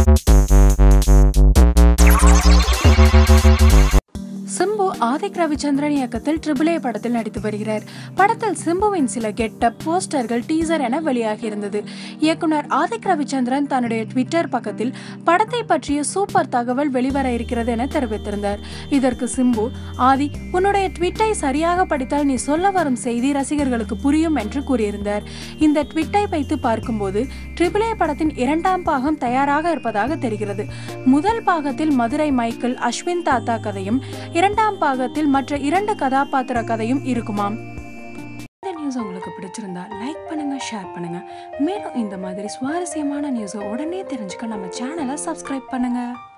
சிம்பு ஆதிக் ரவிச்சந்திரன் இயக்கத்தில் triple A படத்தில் நடித்து வருகிறார் படத்தில் சிம்புவின் சில கெட்டப் போஸ்டர்கள் டீசர் என வெளியாகி இருந்தது இயக்குனர் ஆதிக் ரவிச்சந்திரன் தன்னுடைய ட்விட்டர் பக்கத்தில் படத்தை பற்றிய சூப்பர் தகவல் வெளிவர இருக்கிறது என தெரிவித்திருந்தார் இதற்கு சிம்பு ஆதி உன்னுடைய ட்விட்டை சரியாக படித்தால் நீ சொல்ல வரும் செய்தி ரசிகர்களுக்கு புரியும் என்று கூறியிருந்தார் இந்த ட்விட்டை வைத்து பார்க்கும்போது ட்ரிபிள் ஏ படத்தின் இரண்டாம் பாகம் தயாராக இருப்பதாக தெரிகிறது முதல் பாகத்தில் மதுரை மைக்கேல் அஸ்வின் தாத்தா கதையும் இரண்டாம் பாகத்தில் மற்ற இரண்டு கதாபாத்திர கதையும் இருக்குமாம் இந்த நியூஸ் உங்களுக்கு பிடிச்சிருந்தா லைக் பண்ணுங்க ஷேர் பண்ணுங்க மேலும் இந்த மாதிரி சுவாரஸ்யமான நியூஸை உடனே தெரிஞ்சுக்க நம்ம சேனலை சப்ஸ்கிரைப் பண்ணுங்க